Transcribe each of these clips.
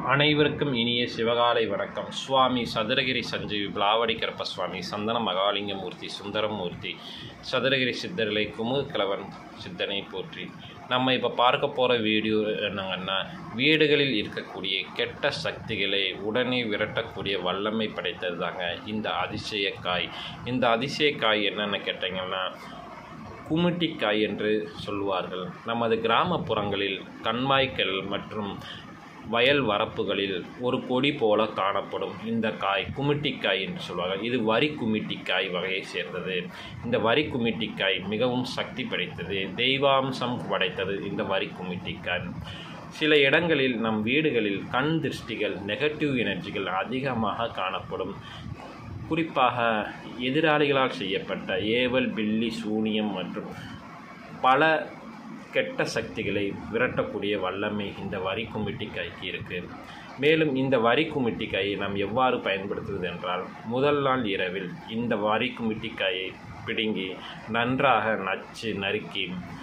அனைவருக்கும் இனிய சிவகாலை வணக்கம் சுவாமி சதுரகிரி சஞ்சீவி பிளாவடி கருப்ப சுவாமி சந்தன மகாலிங்கமூர்த்தி சுந்தரமூர்த்தி சதுரகிரி சித்தர்களை குமுக கிழவன் சித்தனை போற்றி நம்ம இப்போ பார்க்க போகிற வீடியோ என்னங்கன்னா வீடுகளில் இருக்கக்கூடிய கெட்ட சக்திகளை உடனே விரட்டக்கூடிய வல்லமை படைத்தது தாங்க இந்த அதிசயக்காய் இந்த அதிசயக்காய் என்னென்னு கேட்டிங்கன்னா குமிட்டிக்காய் என்று சொல்லுவார்கள் நமது கிராமப்புறங்களில் கண்மாய்க்கள் மற்றும் வயல் வரப்புகளில் ஒரு கொடி போல காணப்படும் இந்த காய் குமிட்டிக்காய் என்று சொல்வார்கள் இது வரி குமிட்டிக்காய் வகையை சேர்ந்தது இந்த வரி குமிட்டிக்காய் மிகவும் சக்தி படைத்தது தெய்வாம்சம் படைத்தது இந்த வரி குமிட்டிக்காய் சில இடங்களில் நம் வீடுகளில் கண் திருஷ்டிகள் நெகட்டிவ் எனர்ஜிகள் அதிகமாக காணப்படும் குறிப்பாக எதிராளிகளால் செய்யப்பட்ட ஏவல் பில்லி சூனியம் மற்றும் பல கெட்ட சக்திகளை விரட்டக்கூடிய வல்லமை இந்த வரி குமிட்டிக்காய்க்கு இருக்குது மேலும் இந்த வரி குமிட்டிக்காயை நாம் எவ்வாறு பயன்படுத்துவது என்றால் முதல் நாள் இரவில் இந்த வரி குமிட்டிக்காயை பிடுங்கி நன்றாக நச்சு நறுக்கி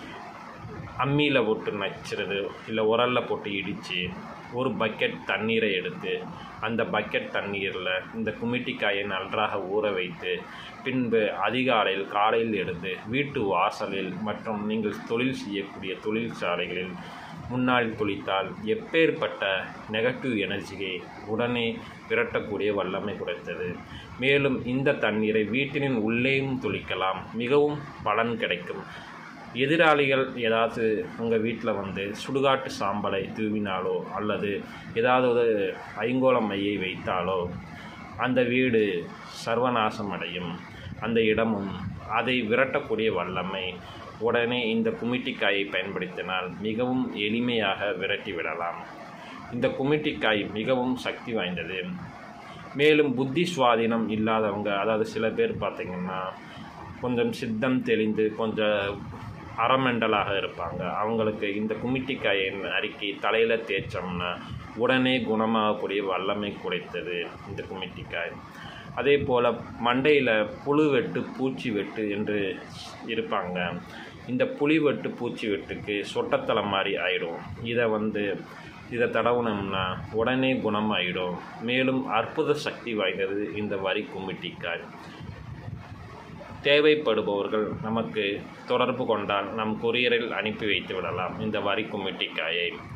அம்மியில் போட்டு நச்சுறது இல்லை உரலில் போட்டு இடித்து ஒரு பக்கெட் தண்ணீரை எடுத்து அந்த பக்கெட் தண்ணீரில் இந்த குமிட்டிக்காயை நன்றாக ஊற வைத்து பின்பு அதிகாலையில் காலையில் எடுத்து வீட்டு வாசலில் மற்றும் நீங்கள் தொழில் செய்யக்கூடிய தொழிற்சாலைகளில் முன்னால் துளித்தால் எப்பேற்பட்ட நெகட்டிவ் எனர்ஜியை உடனே விரட்டக்கூடிய வல்லமை கொடுத்தது மேலும் இந்த தண்ணீரை வீட்டினின் உள்ளேயும் துளிக்கலாம் மிகவும் பலன் கிடைக்கும் எதிராளிகள் ஏதாவது உங்கள் வீட்டில் வந்து சுடுகாட்டு சாம்பலை தூவினாலோ அல்லது ஏதாவது ஒரு ஐங்கோளம் மையை வைத்தாலோ அந்த வீடு சர்வநாசம் அடையும் அந்த இடமும் அதை விரட்டக்கூடிய வல்லமை உடனே இந்த குமிட்டிக்காயை பயன்படுத்தினால் மிகவும் எளிமையாக விரட்டி விடலாம் இந்த குமிட்டிக்காய் மிகவும் சக்தி வாய்ந்தது மேலும் புத்தி சுவாதீனம் இல்லாதவங்க அதாவது சில பேர் பார்த்திங்கன்னா கொஞ்சம் சித்தம் தெளிந்து கொஞ்சம் அறமெண்டலாக இருப்பாங்க அவங்களுக்கு இந்த குமிட்டிக்காயை நறுக்கி தலையில் தேய்ச்சோம்னா உடனே குணமாகக்கூடிய வல்லமை குறைத்தது இந்த குமிட்டிக்காய் அதே போல் மண்டையில் புழு வெட்டு பூச்சி வெட்டு என்று இருப்பாங்க இந்த புளி வெட்டு பூச்சி வெட்டுக்கு சொட்டத்தலை மாதிரி ஆயிடும் இதை வந்து இதை தடவுனோம்னா உடனே குணமாயிடும் மேலும் அற்புத சக்தி வாய்ந்தது இந்த வரி குமிட்டிக்காய் தேவைப்படுபவர்கள் நமக்கு தொடர்பு கொண்டால் நம் கொரியரில் அனுப்பி வைத்து விடலாம் இந்த வரி குமிட்டிக்காயை